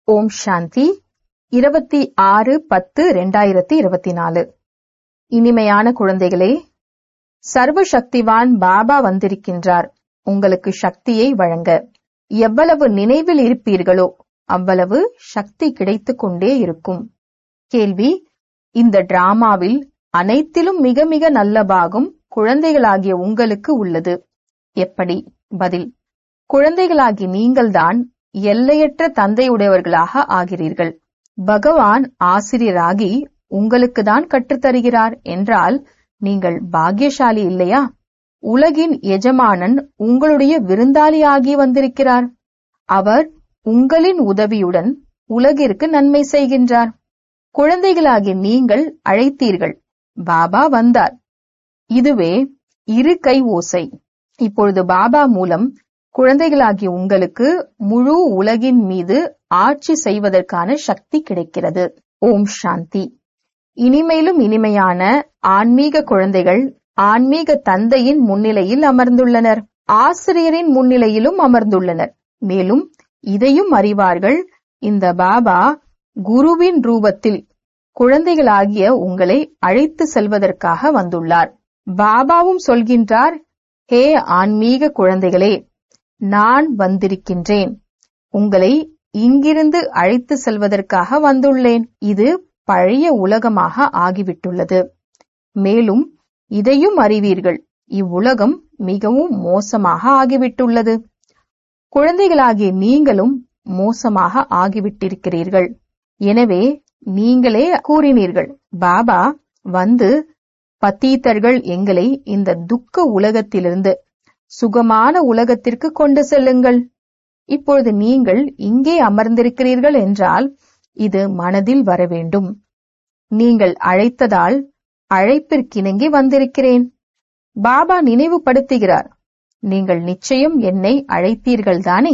ஓம் சாந்தி இருபத்தி ஆறு பத்து ரெண்டாயிரத்தி இருபத்தி நாலு இனிமையான குழந்தைகளே சர்வ சக்திவான் பாபா வந்திருக்கின்றார் உங்களுக்கு சக்தியை வழங்க எவ்வளவு நினைவில் இருப்பீர்களோ அவ்வளவு சக்தி கிடைத்துக் கொண்டே இருக்கும் கேள்வி இந்த டிராமாவில் அனைத்திலும் மிக மிக நல்ல பாகம் குழந்தைகளாகிய உங்களுக்கு உள்ளது எப்படி பதில் குழந்தைகளாகி நீங்கள்தான் எல்லையற்ற தந்தையுடையவர்களாக ஆகிறீர்கள் பகவான் ஆசிரியராகி உங்களுக்கு தான் கற்றுத்தருகிறார் என்றால் நீங்கள் பாக்கியசாலி இல்லையா உலகின் எஜமானன் உங்களுடைய விருந்தாளியாகி வந்திருக்கிறார் அவர் உங்களின் உதவியுடன் உலகிற்கு நன்மை செய்கின்றார் குழந்தைகளாகி நீங்கள் அழைத்தீர்கள் பாபா வந்தார் இதுவே இரு கை ஓசை இப்பொழுது பாபா மூலம் குழந்தைகளாகிய உங்களுக்கு முழு உலகின் மீது ஆட்சி செய்வதற்கான சக்தி கிடைக்கிறது ஓம் சாந்தி இனிமேலும் இனிமையான ஆன்மீக குழந்தைகள் ஆன்மீக தந்தையின் முன்னிலையில் அமர்ந்துள்ளனர் ஆசிரியரின் முன்னிலையிலும் அமர்ந்துள்ளனர் மேலும் இதையும் அறிவார்கள் இந்த பாபா குருவின் ரூபத்தில் குழந்தைகளாகிய உங்களை அழைத்து செல்வதற்காக வந்துள்ளார் பாபாவும் சொல்கின்றார் ஹே ஆன்மீக குழந்தைகளே நான் வந்திருக்கின்றேன் உங்களை இங்கிருந்து அழைத்து செல்வதற்காக வந்துள்ளேன் இது பழைய உலகமாக ஆகிவிட்டுள்ளது மேலும் இதையும் அறிவீர்கள் இவ்வுலகம் மிகவும் மோசமாக ஆகிவிட்டுள்ளது குழந்தைகளாகிய நீங்களும் மோசமாக ஆகிவிட்டிருக்கிறீர்கள் எனவே நீங்களே கூறினீர்கள் பாபா வந்து பத்தீத்தர்கள் எங்களை இந்த துக்க உலகத்திலிருந்து சுகமான உலகத்திற்கு கொண்டு செல்லுங்கள் இப்பொழுது நீங்கள் இங்கே அமர்ந்திருக்கிறீர்கள் என்றால் இது மனதில் வர வேண்டும் நீங்கள் அழைத்ததால் அழைப்பிற்கிணங்கி வந்திருக்கிறேன் பாபா நினைவுபடுத்துகிறார் நீங்கள் நிச்சயம் என்னை அழைத்தீர்கள் தானே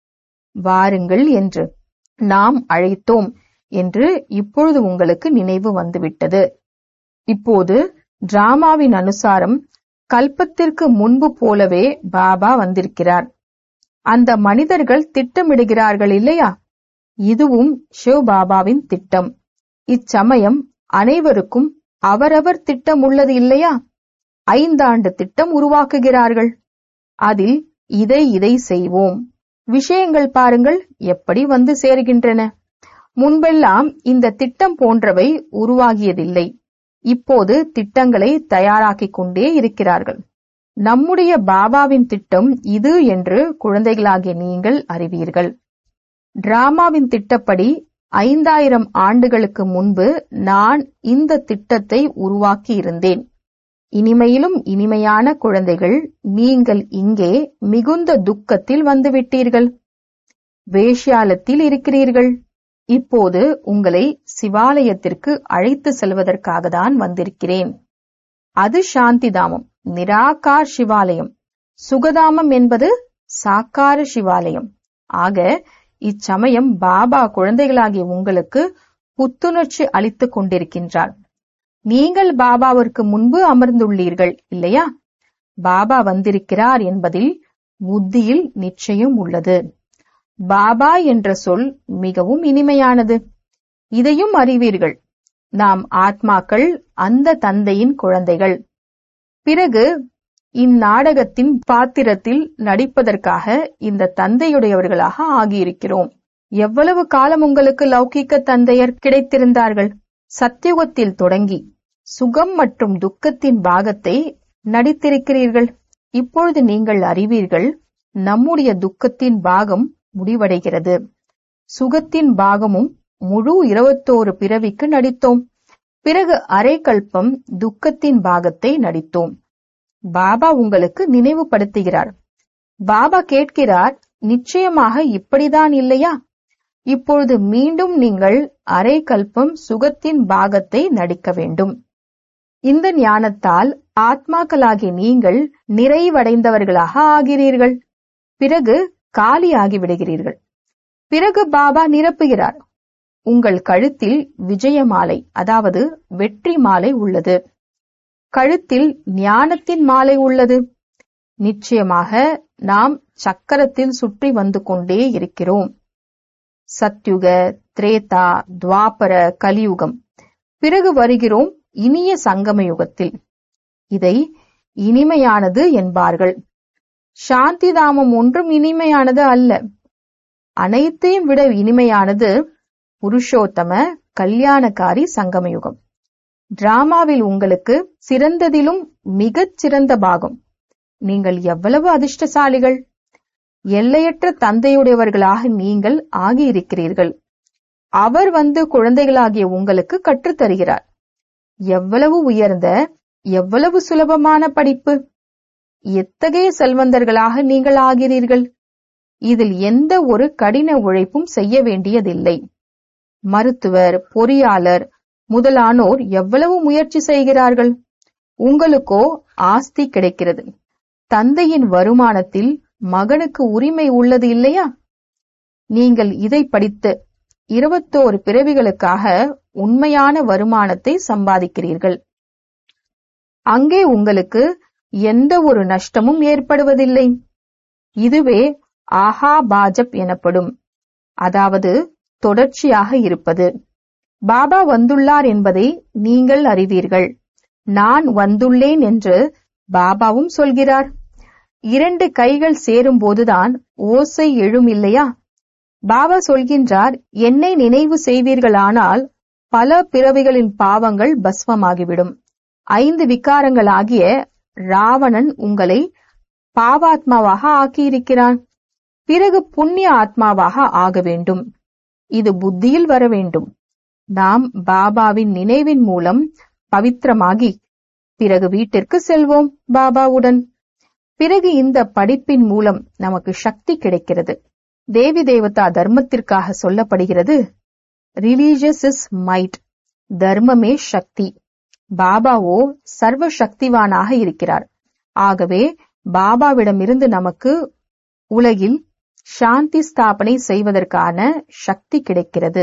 வாருங்கள் என்று நாம் அழைத்தோம் என்று இப்பொழுது உங்களுக்கு நினைவு வந்துவிட்டது இப்போது டிராமாவின் அனுசாரம் கல்பத்திற்கு முன்பு போலவே பாபா வந்திருக்கிறார் அந்த மனிதர்கள் திட்டமிடுகிறார்கள் இல்லையா இதுவும் சிவ பாபாவின் திட்டம் இச்சமயம் அனைவருக்கும் அவரவர் திட்டம் உள்ளது இல்லையா ஐந்தாண்டு திட்டம் உருவாக்குகிறார்கள் அதில் இதை இதை செய்வோம் விஷயங்கள் பாருங்கள் எப்படி வந்து சேர்கின்றன முன்பெல்லாம் இந்த திட்டம் போன்றவை உருவாகியதில்லை இப்போது திட்டங்களை தயாராக்கிக் கொண்டே இருக்கிறார்கள் நம்முடைய பாபாவின் திட்டம் இது என்று குழந்தைகளாகிய நீங்கள் அறிவீர்கள் டிராமாவின் திட்டப்படி ஐந்தாயிரம் ஆண்டுகளுக்கு முன்பு நான் இந்த திட்டத்தை உருவாக்கி இருந்தேன் இனிமையிலும் இனிமையான குழந்தைகள் நீங்கள் இங்கே மிகுந்த துக்கத்தில் வந்துவிட்டீர்கள் வேஷ்யாலத்தில் இருக்கிறீர்கள் இப்போது உங்களை சிவாலயத்திற்கு அழைத்து செல்வதற்காக தான் வந்திருக்கிறேன் அது சாந்திதாமம் நிராகார் சிவாலயம் சுகதாமம் என்பது சாக்கார சிவாலயம் ஆக இச்சமயம் பாபா குழந்தைகளாகிய உங்களுக்கு புத்துணர்ச்சி அளித்துக் கொண்டிருக்கின்றார் நீங்கள் பாபாவிற்கு முன்பு அமர்ந்துள்ளீர்கள் இல்லையா பாபா வந்திருக்கிறார் என்பதில் புத்தியில் நிச்சயம் உள்ளது பாபா என்ற சொல் மிகவும் இனிமையானது இதையும் அறிவீர்கள் நாம் ஆத்மாக்கள் அந்த தந்தையின் குழந்தைகள் பிறகு இந்நாடகத்தின் பாத்திரத்தில் நடிப்பதற்காக இந்த தந்தையுடையவர்களாக ஆகியிருக்கிறோம் எவ்வளவு காலம் உங்களுக்கு லௌகீக தந்தையர் கிடைத்திருந்தார்கள் சத்தியுகத்தில் தொடங்கி சுகம் மற்றும் துக்கத்தின் பாகத்தை நடித்திருக்கிறீர்கள் இப்பொழுது நீங்கள் அறிவீர்கள் நம்முடைய துக்கத்தின் பாகம் முடிவடைகிறது சுகத்தின் பாகமும் முழு இருபத்தோரு பிறவிக்கு நடித்தோம் பிறகு அரை கல்பம் துக்கத்தின் பாகத்தை நடித்தோம் பாபா உங்களுக்கு நினைவுபடுத்துகிறார் பாபா கேட்கிறார் நிச்சயமாக இப்படிதான் இல்லையா இப்பொழுது மீண்டும் நீங்கள் அரை கல்பம் சுகத்தின் பாகத்தை நடிக்க வேண்டும் இந்த ஞானத்தால் ஆத்மாக்களாகிய நீங்கள் நிறைவடைந்தவர்களாக ஆகிறீர்கள் பிறகு காலியாகி விடுகிறீர்கள் பிறகு பாபா நிரப்புகிறார் உங்கள் கழுத்தில் விஜய மாலை அதாவது வெற்றி மாலை உள்ளது கழுத்தில் ஞானத்தின் மாலை உள்ளது நிச்சயமாக நாம் சக்கரத்தில் சுற்றி வந்து கொண்டே இருக்கிறோம் சத்யுக திரேதா துவாபர கலியுகம் பிறகு வருகிறோம் இனிய சங்கம யுகத்தில் இதை இனிமையானது என்பார்கள் சாந்தி தாமம் ஒன்றும் இனிமையானது அல்ல அனைத்தையும் விட இனிமையானது புருஷோத்தம கல்யாணக்காரி சங்கமயுகம் டிராமாவில் உங்களுக்கு சிறந்ததிலும் மிகச் சிறந்த பாகம் நீங்கள் எவ்வளவு அதிர்ஷ்டசாலிகள் எல்லையற்ற தந்தையுடையவர்களாக நீங்கள் ஆகியிருக்கிறீர்கள் அவர் வந்து குழந்தைகளாகிய உங்களுக்கு கற்றுத்தருகிறார் எவ்வளவு உயர்ந்த எவ்வளவு சுலபமான படிப்பு எத்தகைய செல்வந்தர்களாக நீங்கள் ஆகிறீர்கள் இதில் எந்த ஒரு கடின உழைப்பும் செய்ய வேண்டியதில்லை மருத்துவர் பொறியாளர் முதலானோர் எவ்வளவு முயற்சி செய்கிறார்கள் உங்களுக்கோ ஆஸ்தி கிடைக்கிறது தந்தையின் வருமானத்தில் மகனுக்கு உரிமை உள்ளது இல்லையா நீங்கள் இதை படித்து இருபத்தோரு பிறவிகளுக்காக உண்மையான வருமானத்தை சம்பாதிக்கிறீர்கள் அங்கே உங்களுக்கு எந்த ஒரு நஷ்டமும் ஏற்படுவதில்லை இதுவே ஆஹா பாஜப் எனப்படும் அதாவது தொடர்ச்சியாக இருப்பது பாபா வந்துள்ளார் என்பதை நீங்கள் அறிவீர்கள் நான் வந்துள்ளேன் என்று பாபாவும் சொல்கிறார் இரண்டு கைகள் சேரும் போதுதான் ஓசை எழும் இல்லையா பாபா சொல்கின்றார் என்னை நினைவு செய்வீர்களானால் பல பிறவிகளின் பாவங்கள் பஸ்மமாகிவிடும் ஐந்து விகாரங்களாகிய ராவணன் உங்களை பாவாத்மாவாக ஆக்கியிருக்கிறான் பிறகு புண்ணிய ஆத்மாவாக ஆக வேண்டும் இது புத்தியில் வர வேண்டும் நாம் பாபாவின் நினைவின் மூலம் பவித்திரமாகி பிறகு வீட்டிற்கு செல்வோம் பாபாவுடன் பிறகு இந்த படிப்பின் மூலம் நமக்கு சக்தி கிடைக்கிறது தேவி தேவதா தர்மத்திற்காக சொல்லப்படுகிறது ரிலீஜியஸ் இஸ் மைட் தர்மமே சக்தி பாபாவோ சர்வ சக்திவானாக இருக்கிறார் ஆகவே பாபாவிடமிருந்து நமக்கு உலகில் சாந்தி ஸ்தாபனை செய்வதற்கான சக்தி கிடைக்கிறது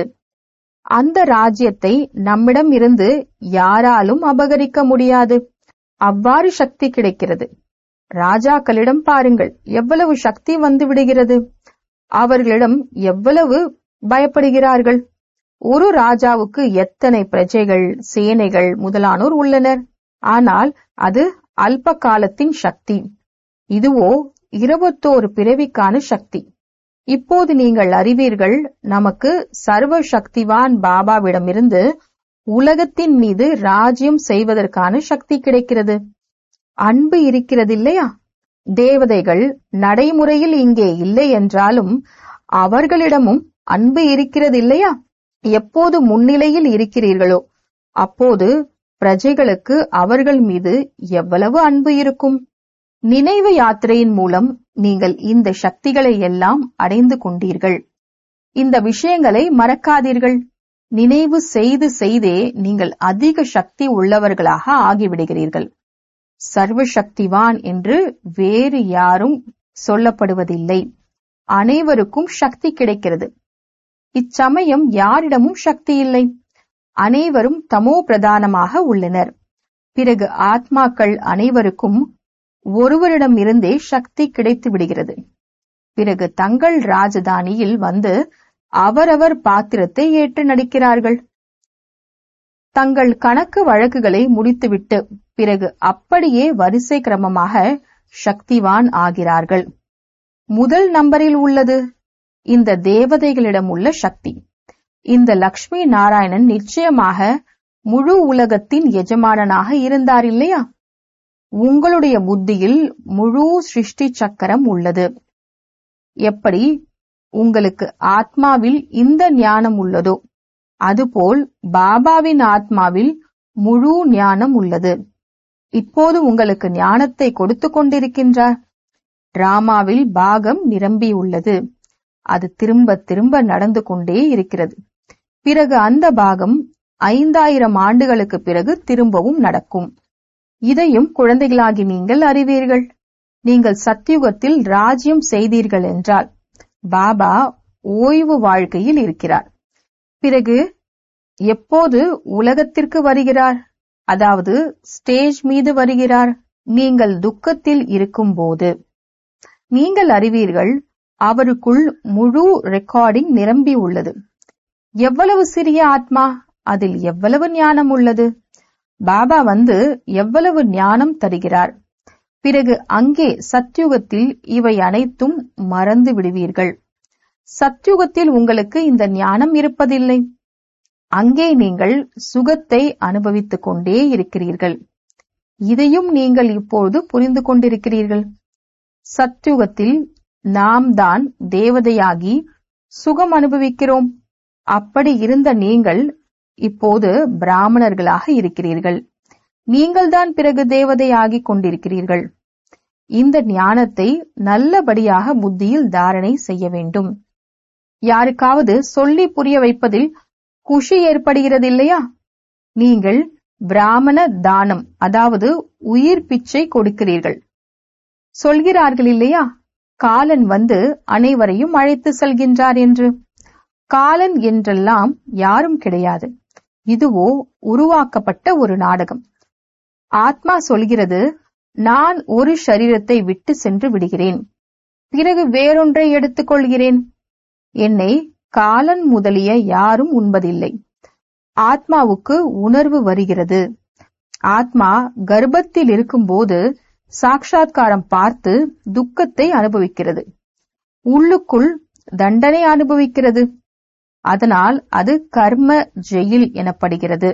அந்த ராஜ்யத்தை நம்மிடம் இருந்து யாராலும் அபகரிக்க முடியாது அவ்வாறு சக்தி கிடைக்கிறது ராஜாக்களிடம் பாருங்கள் எவ்வளவு சக்தி வந்து விடுகிறது அவர்களிடம் எவ்வளவு பயப்படுகிறார்கள் ஒரு ராஜாவுக்கு எத்தனை பிரஜைகள் சேனைகள் முதலானோர் உள்ளனர் ஆனால் அது அல்ப காலத்தின் சக்தி இதுவோ இருபத்தோரு பிறவிக்கான சக்தி இப்போது நீங்கள் அறிவீர்கள் நமக்கு சர்வ சக்திவான் பாபாவிடமிருந்து உலகத்தின் மீது ராஜ்யம் செய்வதற்கான சக்தி கிடைக்கிறது அன்பு இருக்கிறது இல்லையா தேவதைகள் நடைமுறையில் இங்கே இல்லை என்றாலும் அவர்களிடமும் அன்பு இருக்கிறது இல்லையா எப்போது முன்னிலையில் இருக்கிறீர்களோ அப்போது பிரஜைகளுக்கு அவர்கள் மீது எவ்வளவு அன்பு இருக்கும் நினைவு யாத்திரையின் மூலம் நீங்கள் இந்த சக்திகளை எல்லாம் அடைந்து கொண்டீர்கள் இந்த விஷயங்களை மறக்காதீர்கள் நினைவு செய்து செய்தே நீங்கள் அதிக சக்தி உள்ளவர்களாக ஆகிவிடுகிறீர்கள் சர்வ சக்திவான் என்று வேறு யாரும் சொல்லப்படுவதில்லை அனைவருக்கும் சக்தி கிடைக்கிறது இச்சமயம் யாரிடமும் சக்தி இல்லை அனைவரும் தமோ பிரதானமாக உள்ளனர் பிறகு ஆத்மாக்கள் அனைவருக்கும் ஒருவரிடம் இருந்தே சக்தி கிடைத்து விடுகிறது பிறகு தங்கள் ராஜதானியில் வந்து அவரவர் பாத்திரத்தை ஏற்று நடிக்கிறார்கள் தங்கள் கணக்கு வழக்குகளை முடித்துவிட்டு பிறகு அப்படியே வரிசை கிரமமாக சக்திவான் ஆகிறார்கள் முதல் நம்பரில் உள்ளது இந்த தேவதைகளிடம் உள்ள சக்தி இந்த லக்ஷ்மி நாராயணன் நிச்சயமாக முழு உலகத்தின் எஜமானனாக இருந்தார் இல்லையா உங்களுடைய புத்தியில் முழு சிருஷ்டி சக்கரம் உள்ளது எப்படி உங்களுக்கு ஆத்மாவில் இந்த ஞானம் உள்ளதோ அதுபோல் பாபாவின் ஆத்மாவில் முழு ஞானம் உள்ளது இப்போது உங்களுக்கு ஞானத்தை கொடுத்து கொண்டிருக்கின்றார் டிராமாவில் பாகம் நிரம்பியுள்ளது அது திரும்ப திரும்ப நடந்து கொண்டே இருக்கிறது பிறகு அந்த பாகம் ஐந்தாயிரம் ஆண்டுகளுக்கு பிறகு திரும்பவும் நடக்கும் இதையும் குழந்தைகளாகி நீங்கள் அறிவீர்கள் நீங்கள் சத்தியுகத்தில் ராஜ்யம் செய்தீர்கள் என்றால் பாபா ஓய்வு வாழ்க்கையில் இருக்கிறார் பிறகு எப்போது உலகத்திற்கு வருகிறார் அதாவது ஸ்டேஜ் மீது வருகிறார் நீங்கள் துக்கத்தில் இருக்கும்போது நீங்கள் அறிவீர்கள் அவருக்குள் முழு ரெக்கார்டிங் நிரம்பி உள்ளது எவ்வளவு சிறிய ஆத்மா அதில் எவ்வளவு ஞானம் உள்ளது பாபா வந்து எவ்வளவு ஞானம் தருகிறார் பிறகு அங்கே சத்யுகத்தில் இவை அனைத்தும் மறந்து விடுவீர்கள் சத்யுகத்தில் உங்களுக்கு இந்த ஞானம் இருப்பதில்லை அங்கே நீங்கள் சுகத்தை அனுபவித்துக் கொண்டே இருக்கிறீர்கள் இதையும் நீங்கள் இப்போது புரிந்து கொண்டிருக்கிறீர்கள் சத்யுகத்தில் நாம் தான் தேவதையாகி சுகம் அனுபவிக்கிறோம் அப்படி இருந்த நீங்கள் இப்போது பிராமணர்களாக இருக்கிறீர்கள் நீங்கள்தான் பிறகு தேவதையாகிக் கொண்டிருக்கிறீர்கள் இந்த ஞானத்தை நல்லபடியாக புத்தியில் தாரணை செய்ய வேண்டும் யாருக்காவது சொல்லி புரிய வைப்பதில் குஷி ஏற்படுகிறது இல்லையா நீங்கள் பிராமண தானம் அதாவது உயிர் பிச்சை கொடுக்கிறீர்கள் சொல்கிறார்கள் இல்லையா காலன் வந்து அனைவரையும் அழைத்து செல்கின்றார் என்று காலன் என்றெல்லாம் யாரும் கிடையாது இதுவோ உருவாக்கப்பட்ட ஒரு நாடகம் ஆத்மா சொல்கிறது நான் ஒரு சரீரத்தை விட்டு சென்று விடுகிறேன் பிறகு வேறொன்றை எடுத்துக்கொள்கிறேன் என்னை காலன் முதலிய யாரும் உண்பதில்லை ஆத்மாவுக்கு உணர்வு வருகிறது ஆத்மா கர்ப்பத்தில் இருக்கும்போது சாட்சாத்காரம் பார்த்து துக்கத்தை அனுபவிக்கிறது உள்ளுக்குள் தண்டனை அனுபவிக்கிறது அதனால் அது கர்ம ஜெயில் எனப்படுகிறது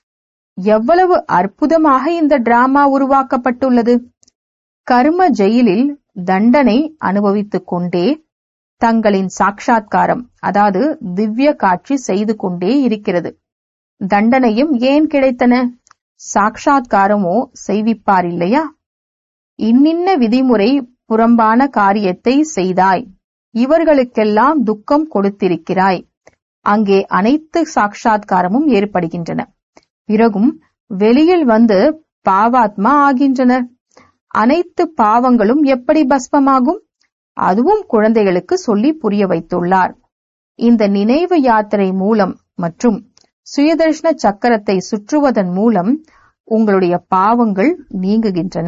எவ்வளவு அற்புதமாக இந்த டிராமா உருவாக்கப்பட்டுள்ளது கர்ம ஜெயிலில் தண்டனை அனுபவித்துக் கொண்டே தங்களின் சாட்சாத்காரம் அதாவது திவ்ய காட்சி செய்து கொண்டே இருக்கிறது தண்டனையும் ஏன் கிடைத்தன சாட்சாத்காரமோ செய்விப்பார் இல்லையா இன்னின்ன விதிமுறை புறம்பான காரியத்தை செய்தாய் இவர்களுக்கெல்லாம் துக்கம் கொடுத்திருக்கிறாய் அங்கே அனைத்து சாட்சாத்காரமும் ஏற்படுகின்றன பிறகும் வெளியில் வந்து பாவாத்மா ஆகின்றனர் அனைத்து பாவங்களும் எப்படி பஸ்மமாகும் அதுவும் குழந்தைகளுக்கு சொல்லி புரிய வைத்துள்ளார் இந்த நினைவு யாத்திரை மூலம் மற்றும் சுயதர்ஷன சக்கரத்தை சுற்றுவதன் மூலம் உங்களுடைய பாவங்கள் நீங்குகின்றன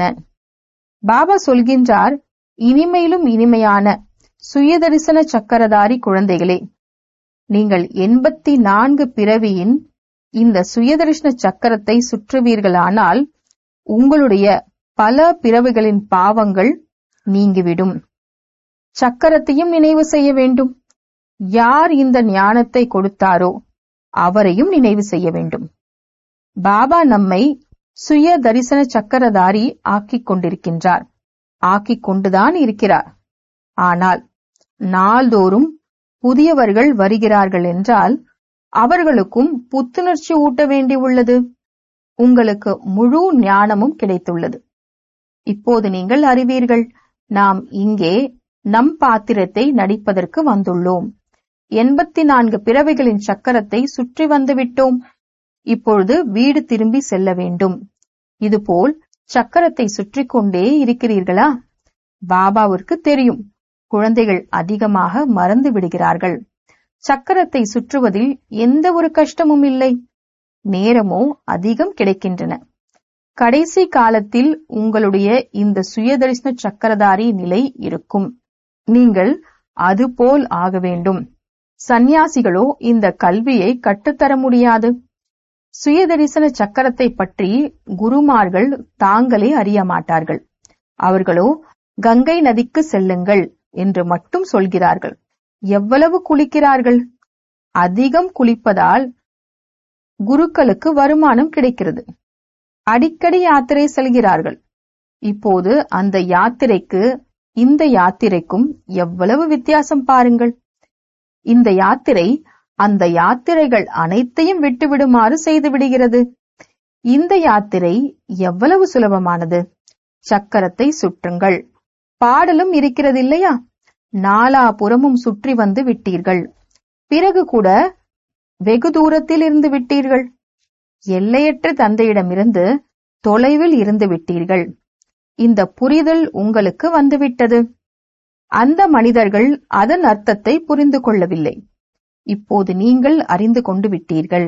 பாபா சொல்கின்றார் இனிமையிலும் இனிமையான சுயதரிசன சக்கரதாரி குழந்தைகளே நீங்கள் எண்பத்தி நான்கு பிறவியின் இந்த சுயதர்ஷன சக்கரத்தை சுற்றுவீர்களானால் உங்களுடைய பல பிறவிகளின் பாவங்கள் நீங்கிவிடும் சக்கரத்தையும் நினைவு செய்ய வேண்டும் யார் இந்த ஞானத்தை கொடுத்தாரோ அவரையும் நினைவு செய்ய வேண்டும் பாபா நம்மை சுய தரிசன சக்கரதாரி ஆக்கிக் கொண்டிருக்கின்றார் ஆக்கிக் கொண்டுதான் இருக்கிறார் ஆனால் நாள்தோறும் புதியவர்கள் வருகிறார்கள் என்றால் அவர்களுக்கும் புத்துணர்ச்சி ஊட்ட வேண்டியுள்ளது உங்களுக்கு முழு ஞானமும் கிடைத்துள்ளது இப்போது நீங்கள் அறிவீர்கள் நாம் இங்கே நம் பாத்திரத்தை நடிப்பதற்கு வந்துள்ளோம் எண்பத்தி நான்கு பிறவைகளின் சக்கரத்தை சுற்றி வந்துவிட்டோம் இப்பொழுது வீடு திரும்பி செல்ல வேண்டும் இதுபோல் சக்கரத்தை சுற்றி கொண்டே இருக்கிறீர்களா பாபாவிற்கு தெரியும் குழந்தைகள் அதிகமாக மறந்து விடுகிறார்கள் சக்கரத்தை சுற்றுவதில் எந்த ஒரு கஷ்டமும் இல்லை நேரமோ அதிகம் கிடைக்கின்றன கடைசி காலத்தில் உங்களுடைய இந்த சுயதரிசன சக்கரதாரி நிலை இருக்கும் நீங்கள் அதுபோல் ஆக வேண்டும் சந்நியாசிகளோ இந்த கல்வியை கற்றுத்தர முடியாது சுயதரிசன சக்கரத்தை பற்றி குருமார்கள் தாங்களே அறிய மாட்டார்கள் அவர்களோ கங்கை நதிக்கு செல்லுங்கள் என்று மட்டும் சொல்கிறார்கள் எவ்வளவு குளிக்கிறார்கள் அதிகம் குளிப்பதால் குருக்களுக்கு வருமானம் கிடைக்கிறது அடிக்கடி யாத்திரை செல்கிறார்கள் இப்போது அந்த யாத்திரைக்கு இந்த யாத்திரைக்கும் எவ்வளவு வித்தியாசம் பாருங்கள் இந்த யாத்திரை அந்த யாத்திரைகள் அனைத்தையும் விட்டுவிடுமாறு செய்து விடுகிறது இந்த யாத்திரை எவ்வளவு சுலபமானது சக்கரத்தை சுற்றுங்கள் பாடலும் இருக்கிறது இல்லையா நாலா புறமும் சுற்றி வந்து விட்டீர்கள் பிறகு கூட வெகு தூரத்தில் இருந்து விட்டீர்கள் எல்லையற்ற தந்தையிடமிருந்து தொலைவில் இருந்து விட்டீர்கள் இந்த புரிதல் உங்களுக்கு வந்துவிட்டது அந்த மனிதர்கள் அதன் அர்த்தத்தை புரிந்து கொள்ளவில்லை இப்போது நீங்கள் அறிந்து கொண்டு விட்டீர்கள்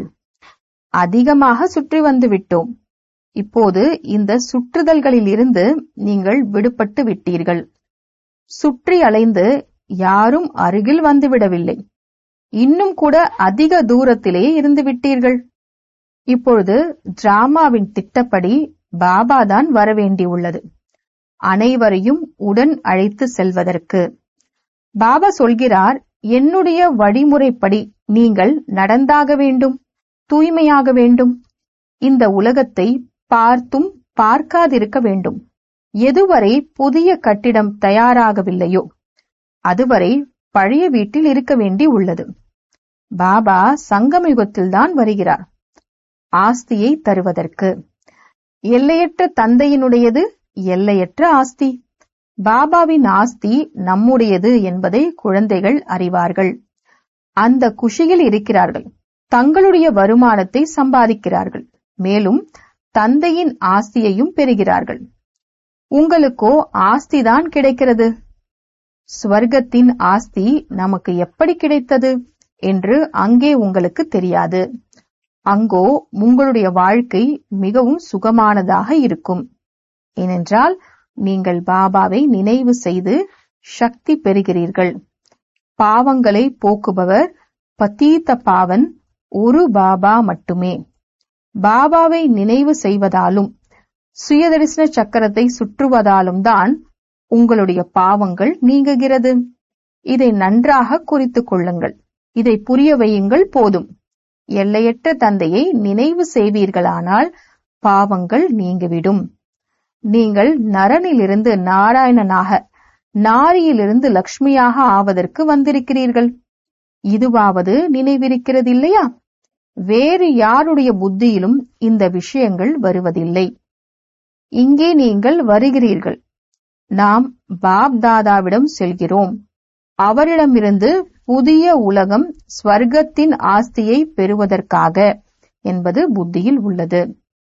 அதிகமாக சுற்றி வந்து விட்டோம் இப்போது இந்த சுற்றுதல்களில் இருந்து நீங்கள் விடுபட்டு விட்டீர்கள் சுற்றி அலைந்து யாரும் அருகில் வந்துவிடவில்லை இன்னும் கூட அதிக தூரத்திலே இருந்து விட்டீர்கள் இப்பொழுது டிராமாவின் திட்டப்படி பாபா தான் வரவேண்டியுள்ளது அனைவரையும் உடன் அழைத்து செல்வதற்கு பாபா சொல்கிறார் என்னுடைய வழிமுறைப்படி நீங்கள் நடந்தாக வேண்டும் தூய்மையாக வேண்டும் இந்த உலகத்தை பார்த்தும் பார்க்காதிருக்க வேண்டும் எதுவரை புதிய கட்டிடம் தயாராகவில்லையோ அதுவரை பழைய வீட்டில் இருக்க வேண்டி உள்ளது பாபா சங்கமயுகத்தில்தான் வருகிறார் ஆஸ்தியை தருவதற்கு எல்லையற்ற தந்தையினுடையது எல்லையற்ற ஆஸ்தி பாபாவின் ஆஸ்தி நம்முடையது என்பதை குழந்தைகள் அறிவார்கள் அந்த குஷியில் இருக்கிறார்கள் தங்களுடைய வருமானத்தை சம்பாதிக்கிறார்கள் மேலும் தந்தையின் ஆஸ்தியையும் பெறுகிறார்கள் உங்களுக்கோ ஆஸ்திதான் கிடைக்கிறது ஸ்வர்க்கத்தின் ஆஸ்தி நமக்கு எப்படி கிடைத்தது என்று அங்கே உங்களுக்கு தெரியாது அங்கோ உங்களுடைய வாழ்க்கை மிகவும் சுகமானதாக இருக்கும் ஏனென்றால் நீங்கள் பாபாவை நினைவு செய்து சக்தி பெறுகிறீர்கள் பாவங்களை போக்குபவர் பத்தீத்த பாவன் ஒரு பாபா மட்டுமே பாபாவை நினைவு செய்வதாலும் சுயதரிசன சக்கரத்தை சுற்றுவதாலும் தான் உங்களுடைய பாவங்கள் நீங்குகிறது இதை நன்றாக குறித்துக் கொள்ளுங்கள் இதை புரிய வையுங்கள் போதும் எல்லையற்ற தந்தையை நினைவு செய்வீர்களானால் பாவங்கள் நீங்கிவிடும் நீங்கள் நரனிலிருந்து நாராயணனாக நாரியிலிருந்து லக்ஷ்மியாக ஆவதற்கு வந்திருக்கிறீர்கள் இதுவாவது நினைவிருக்கிறது இல்லையா வேறு யாருடைய புத்தியிலும் இந்த விஷயங்கள் வருவதில்லை இங்கே நீங்கள் வருகிறீர்கள் நாம் பாப் தாதாவிடம் செல்கிறோம் அவரிடமிருந்து புதிய உலகம் ஸ்வர்க்கத்தின் ஆஸ்தியை பெறுவதற்காக என்பது புத்தியில் உள்ளது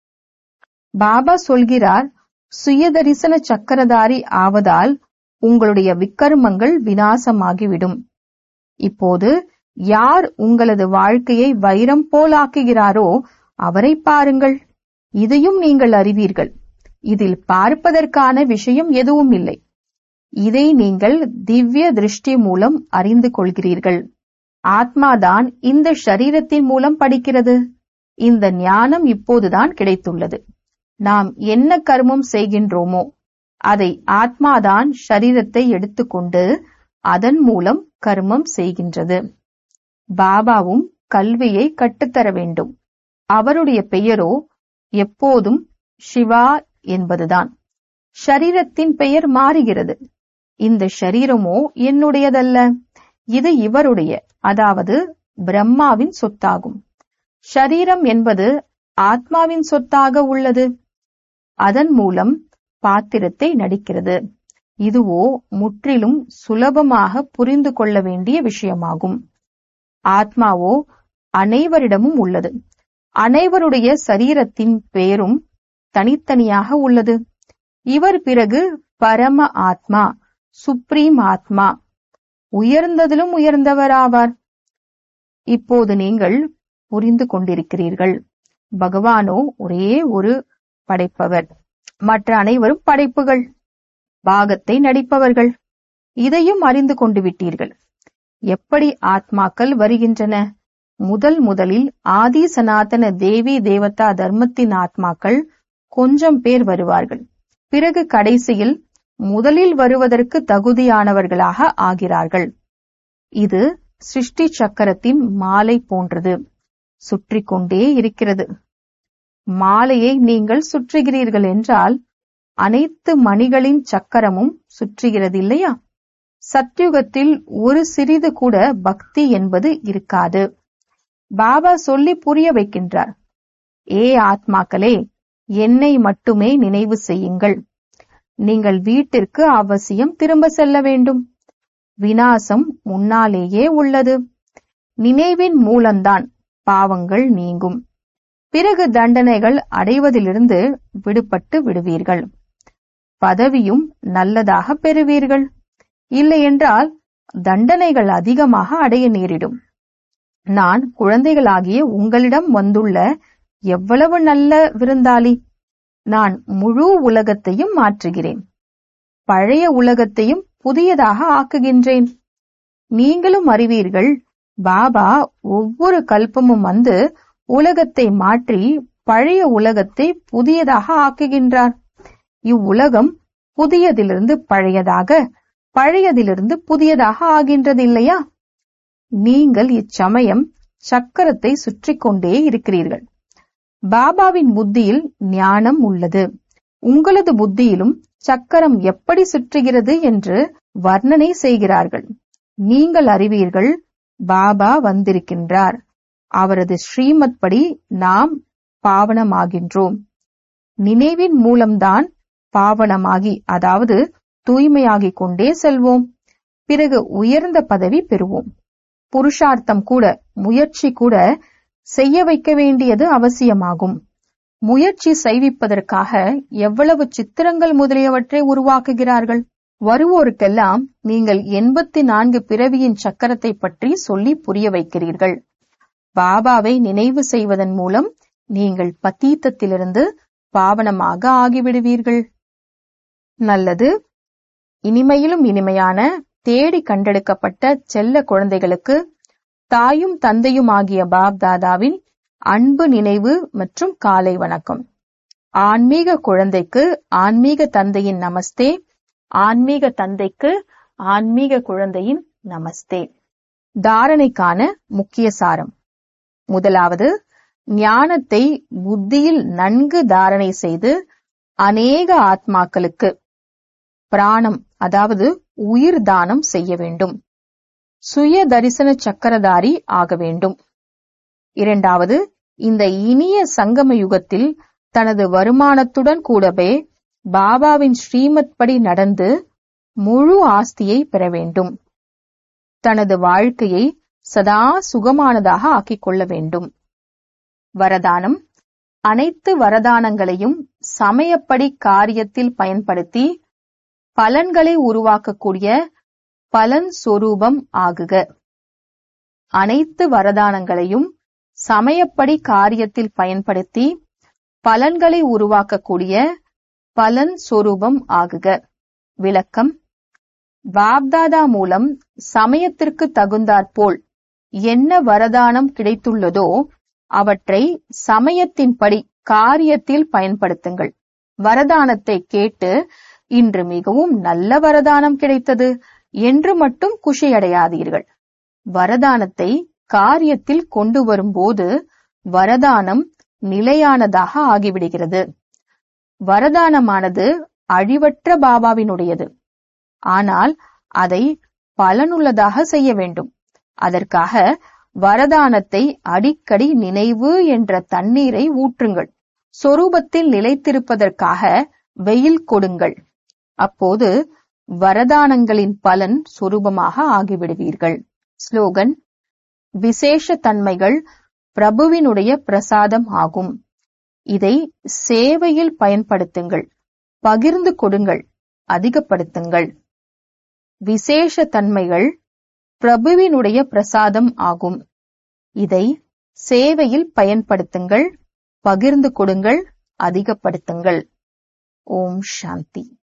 பாபா சொல்கிறார் சுயதரிசன சக்கரதாரி ஆவதால் உங்களுடைய விக்கர்மங்கள் வினாசமாகிவிடும் இப்போது யார் உங்களது வாழ்க்கையை வைரம் போலாக்குகிறாரோ அவரை பாருங்கள் இதையும் நீங்கள் அறிவீர்கள் இதில் பார்ப்பதற்கான விஷயம் எதுவும் இல்லை இதை நீங்கள் திவ்ய திருஷ்டி மூலம் அறிந்து கொள்கிறீர்கள் ஆத்மாதான் இந்த ஷரீரத்தின் மூலம் படிக்கிறது இந்த ஞானம் இப்போதுதான் கிடைத்துள்ளது நாம் என்ன கர்மம் செய்கின்றோமோ அதை ஆத்மாதான் ஷரீரத்தை எடுத்துக்கொண்டு அதன் மூலம் கர்மம் செய்கின்றது பாபாவும் கல்வியை கற்றுத்தர வேண்டும் அவருடைய பெயரோ எப்போதும் சிவா என்பதுதான் ஷரீரத்தின் பெயர் மாறுகிறது இந்த ஷரீரமோ என்னுடையதல்ல இது இவருடைய அதாவது பிரம்மாவின் சொத்தாகும் ஷரீரம் என்பது ஆத்மாவின் சொத்தாக உள்ளது அதன் மூலம் பாத்திரத்தை நடிக்கிறது இதுவோ முற்றிலும் சுலபமாக புரிந்து கொள்ள வேண்டிய விஷயமாகும் ஆத்மாவோ அனைவரிடமும் உள்ளது அனைவருடைய சரீரத்தின் பெயரும் தனித்தனியாக உள்ளது இவர் பிறகு பரம ஆத்மா சுப்ரீம் ஆத்மா உயர்ந்ததிலும் உயர்ந்தவராவார் இப்போது நீங்கள் புரிந்து கொண்டிருக்கிறீர்கள் பகவானோ ஒரே ஒரு படைப்பவர் மற்ற அனைவரும் படைப்புகள் பாகத்தை நடிப்பவர்கள் இதையும் அறிந்து கொண்டு விட்டீர்கள் எப்படி ஆத்மாக்கள் வருகின்றன முதல் முதலில் ஆதி சனாதன தேவி தேவதா தர்மத்தின் ஆத்மாக்கள் கொஞ்சம் பேர் வருவார்கள் பிறகு கடைசியில் முதலில் வருவதற்கு தகுதியானவர்களாக ஆகிறார்கள் இது சிருஷ்டி சக்கரத்தின் மாலை போன்றது சுற்றி கொண்டே இருக்கிறது மாலையை நீங்கள் சுற்றுகிறீர்கள் என்றால் அனைத்து மணிகளின் சக்கரமும் சுற்றுகிறது இல்லையா சத்யுகத்தில் ஒரு சிறிது கூட பக்தி என்பது இருக்காது பாபா சொல்லி புரிய வைக்கின்றார் ஏ ஆத்மாக்களே என்னை மட்டுமே நினைவு செய்யுங்கள் நீங்கள் வீட்டிற்கு அவசியம் திரும்ப செல்ல வேண்டும் வினாசம் முன்னாலேயே உள்ளது நினைவின் மூலம்தான் பாவங்கள் நீங்கும் பிறகு தண்டனைகள் அடைவதிலிருந்து விடுபட்டு விடுவீர்கள் பதவியும் நல்லதாக பெறுவீர்கள் இல்லையென்றால் தண்டனைகள் அதிகமாக அடைய நேரிடும் நான் குழந்தைகளாகிய உங்களிடம் வந்துள்ள எவ்வளவு நல்ல விருந்தாளி நான் முழு உலகத்தையும் மாற்றுகிறேன் பழைய உலகத்தையும் புதியதாக ஆக்குகின்றேன் நீங்களும் அறிவீர்கள் பாபா ஒவ்வொரு கல்பமும் வந்து உலகத்தை மாற்றி பழைய உலகத்தை புதியதாக ஆக்குகின்றார் இவ்வுலகம் புதியதிலிருந்து பழையதாக பழையதிலிருந்து புதியதாக ஆகின்றது இல்லையா நீங்கள் இச்சமயம் சக்கரத்தை சுற்றி கொண்டே இருக்கிறீர்கள் பாபாவின் புத்தியில் ஞானம் உள்ளது உங்களது புத்தியிலும் சக்கரம் எப்படி சுற்றுகிறது என்று வர்ணனை செய்கிறார்கள் நீங்கள் அறிவீர்கள் பாபா வந்திருக்கின்றார் அவரது ஸ்ரீமத் படி நாம் பாவனமாகின்றோம் நினைவின் மூலம்தான் பாவனமாகி அதாவது தூய்மையாகிக் கொண்டே செல்வோம் பிறகு உயர்ந்த பதவி பெறுவோம் புருஷார்த்தம் கூட முயற்சி கூட செய்ய வைக்க வேண்டியது அவசியமாகும் முயற்சி செய்விப்பதற்காக எவ்வளவு சித்திரங்கள் முதலியவற்றை உருவாக்குகிறார்கள் வருவோருக்கெல்லாம் நீங்கள் எண்பத்தி நான்கு பிறவியின் சக்கரத்தை பற்றி சொல்லி புரிய வைக்கிறீர்கள் பாபாவை நினைவு செய்வதன் மூலம் நீங்கள் பத்தீத்தத்திலிருந்து பாவனமாக ஆகிவிடுவீர்கள் நல்லது இனிமையிலும் இனிமையான தேடி கண்டெடுக்கப்பட்ட செல்ல குழந்தைகளுக்கு தாயும் தந்தையும் ஆகிய பாப் தாதாவின் அன்பு நினைவு மற்றும் காலை வணக்கம் ஆன்மீக குழந்தைக்கு ஆன்மீக தந்தையின் நமஸ்தே ஆன்மீக தந்தைக்கு ஆன்மீக குழந்தையின் நமஸ்தே தாரணைக்கான முக்கிய சாரம் முதலாவது ஞானத்தை புத்தியில் நன்கு தாரணை செய்து அநேக ஆத்மாக்களுக்கு பிராணம் அதாவது உயிர் தானம் செய்ய வேண்டும் சுய தரிசன சக்கரதாரி ஆக வேண்டும் இரண்டாவது இந்த இனிய சங்கம யுகத்தில் தனது வருமானத்துடன் கூடவே பாபாவின் ஸ்ரீமத் படி நடந்து முழு ஆஸ்தியை பெற வேண்டும் தனது வாழ்க்கையை சதா சுகமானதாக ஆக்கிக் கொள்ள வேண்டும் வரதானம் அனைத்து வரதானங்களையும் சமயப்படி காரியத்தில் பயன்படுத்தி பலன்களை உருவாக்கக்கூடிய பலன் சொரூபம் ஆகுக அனைத்து வரதானங்களையும் சமயப்படி காரியத்தில் பயன்படுத்தி பலன்களை உருவாக்கக்கூடிய பலன் சொரூபம் ஆகுக விளக்கம் பாப்தாதா மூலம் சமயத்திற்கு தகுந்தாற்போல் என்ன வரதானம் கிடைத்துள்ளதோ அவற்றை சமயத்தின்படி காரியத்தில் பயன்படுத்துங்கள் வரதானத்தை கேட்டு இன்று மிகவும் நல்ல வரதானம் கிடைத்தது என்று மட்டும் குஷியடையாதீர்கள் வரதானத்தை காரியத்தில் கொண்டு வரும்போது வரதானம் நிலையானதாக ஆகிவிடுகிறது வரதானமானது அழிவற்ற பாபாவினுடையது ஆனால் அதை பலனுள்ளதாக செய்ய வேண்டும் அதற்காக வரதானத்தை அடிக்கடி நினைவு என்ற தண்ணீரை ஊற்றுங்கள் சொரூபத்தில் நிலைத்திருப்பதற்காக வெயில் கொடுங்கள் அப்போது வரதானங்களின் பலன் சொரூபமாக ஆகிவிடுவீர்கள் ஸ்லோகன் விசேஷ தன்மைகள் பிரபுவினுடைய பிரசாதம் ஆகும் இதை சேவையில் பயன்படுத்துங்கள் பகிர்ந்து கொடுங்கள் அதிகப்படுத்துங்கள் விசேஷ தன்மைகள் பிரபுவினுடைய பிரசாதம் ஆகும் இதை சேவையில் பயன்படுத்துங்கள் பகிர்ந்து கொடுங்கள் அதிகப்படுத்துங்கள் ஓம் சாந்தி